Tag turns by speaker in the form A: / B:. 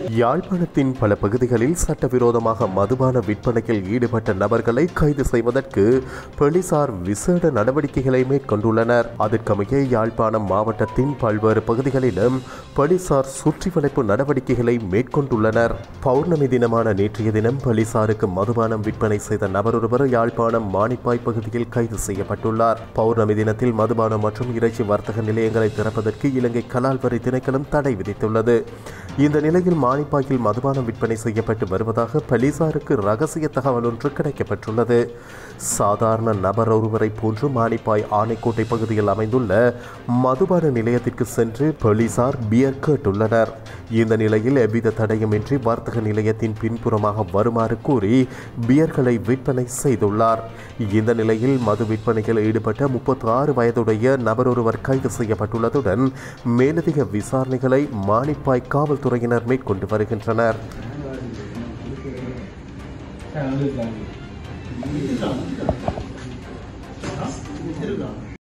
A: யாழ்ப்பாணத்தின் பல பகுதிகளில் சட்டவிரோதமாக மதுபான விற்பனையில் ஈடுபட்ட நபர்களை கைது செய்வதற்கு போலீசார் விசேட நடவடிக்கைகளை மேற்கொண்டுள்ளனர் அதற்கமைய யாழ்ப்பாணம் மாவட்டத்தின் பல்வேறு பகுதிகளிலும் போலீசார் சுற்றி வளைப்பு நடவடிக்கைகளை மேற்கொண்டுள்ளனர் பௌர்ணமி தினமான நேற்றைய தினம் போலீசாருக்கு மதுபானம் விற்பனை செய்த நபர் ஒருவர் யாழ்ப்பாணம் மானிப்பாய் பகுதியில் கைது செய்யப்பட்டுள்ளார் பௌர்ணமி தினத்தில் மதுபானம் மற்றும் இறைச்சி வர்த்தக நிலையங்களை திறப்பதற்கு இலங்கை கலால் வரி திணைக்களம் தடை விதித்துள்ளது இந்த நிலையில் மானிப்பாயில் மதுபானம் விற்பனை செய்யப்பட்டு வருவதாக போலீசாருக்கு ரகசிய தகவல் ஒன்று கிடைக்கப்பட்டுள்ளது சாதாரண நபர் ஒருவரை போன்று மானிப்பாய் ஆனைக்கோட்டை பகுதியில் அமைந்துள்ள மதுபான நிலையத்திற்கு சென்று போலீசார் பியர் கேட்டுள்ளனர் இந்த நிலையில் எவ்வித தடையுமின்றி வர்த்தக நிலையத்தின் பின்புறமாக வருமாறு கூறி பியர்களை விற்பனை செய்துள்ளார் இந்த நிலையில் மது விற்பனையில் ஈடுபட்ட முப்பத்தி ஆறு வயதுடைய நபர் ஒருவர் கைது செய்யப்பட்டுள்ளதுடன் மேலதிக விசாரணைகளை மானிப்பாய் காவல்துறையினர் மேற்கொண்டு வருகின்றனர்
B: 자, 여기